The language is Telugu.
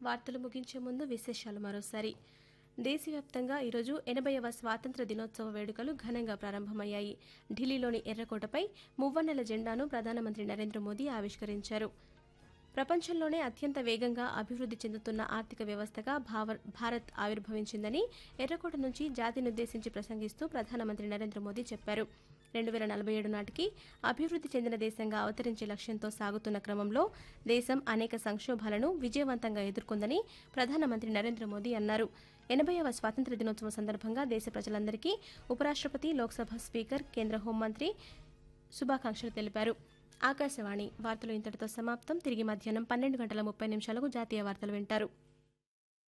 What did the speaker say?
వార్తలు ముగించే ముందు విశేషాలు మరోసారి దేశవ్యాప్తంగా ఈరోజు ఎనభైవ స్వాతంత్ర దినోత్సవ వేడుకలు ఘనంగా ప్రారంభమయ్యాయి ఢిల్లీలోని ఎర్రకోటపై మువ్వన్నెల జెండాను ప్రధానమంత్రి నరేంద్ర మోదీ ఆవిష్కరించారు ప్రపంచంలోనే అత్యంత వేగంగా అభివృద్ధి చెందుతున్న ఆర్థిక వ్యవస్థగా భావ- భారత్ ఆవిర్భవించిందని ఎర్రకోట నుంచి జాతినుద్దేశించి ప్రసంగిస్తూ ప్రధానమంత్రి నరేంద్ర మోదీ చెప్పారు రెండు వేల నలభై ఏడు నాటికి అభివృద్ధి చెందిన దేశంగా అవతరించే లక్ష్యంతో సాగుతున్న క్రమంలో దేశం అనేక సంక్షోభాలను విజయవంతంగా ఎదుర్కొందని ప్రధానమంత్రి నరేంద్ర మోదీ అన్నారు ఎనభైవ స్వాతంత్ర దినోత్సవం సందర్భంగా దేశ ప్రజలందరికీ ఉపరాష్ట్రపతి లోక్సభ స్పీకర్ కేంద్ర హోంమంత్రి శుభాకాంక్షలు తెలిపారు ఆకాశవాణి వార్తలు ఇంతటితో సమాప్తం తిరిగి మధ్యాహ్నం పన్నెండు గంటల ముప్పై నిమిషాలకు జాతీయ వార్తలు వింటారు